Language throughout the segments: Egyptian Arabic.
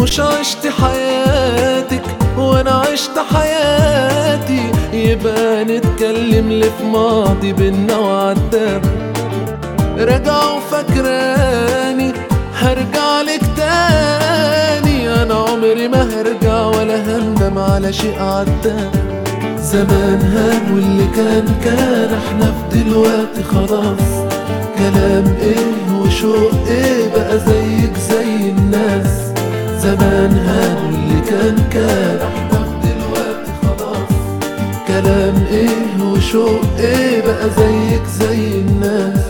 مش عشت حياتك وانا عشت حياتي يبقى نتكلم اللي في ماضي بينا وعدى راجع وفاكراني هرجع لك تاني انا عمري ما هرجع ولا هندم على شيء عدى زمان هان واللي كان كان احنا في دلوقتي خلاص كلام ايه وشوق ايه بقى زيك زي الناس زمان هان واللي كان كان احنا في دلوقتي خلاص كلام ايه وشوق ايه بقى زيك زي الناس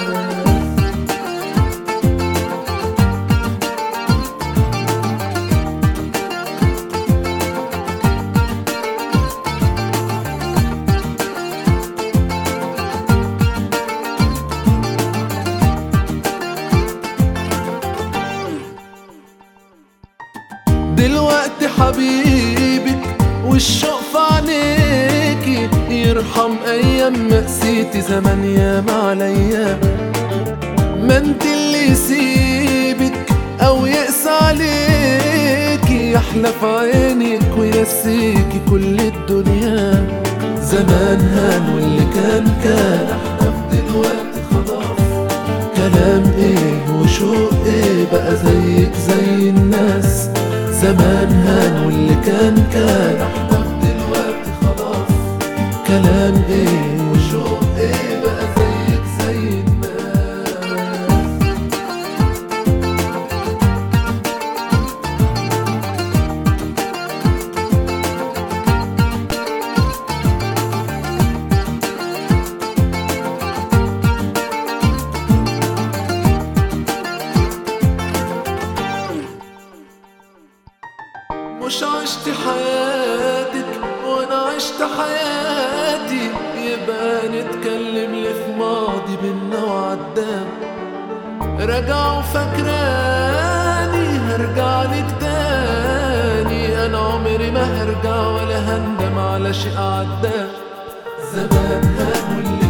دلوقتي حبيبك والشوق في عينيكي يرحم ايام مقسيتي زمان ياما عليا ما انت اللي يسيبك او يقسى عليكي يحلى في عينك وينسيكي كل الدنيا زمان هان واللي كان كان احنا في دلوقتي خلاص كلام ايه وشوق ايه بقى زيك زي الناس زمان هان واللي كان كان احنا في دلوقتي خلاص كلام ايه وشوق ايه بقى زيك زي الناس مش عشت حياتك وانا عشت حياتي يبقى نتكلم اللي في ماضي بينا وعدام راجع وفاكراني هرجع لك تاني انا عمري ما هرجع ولا هندم على شيء عدى زمان هان واللي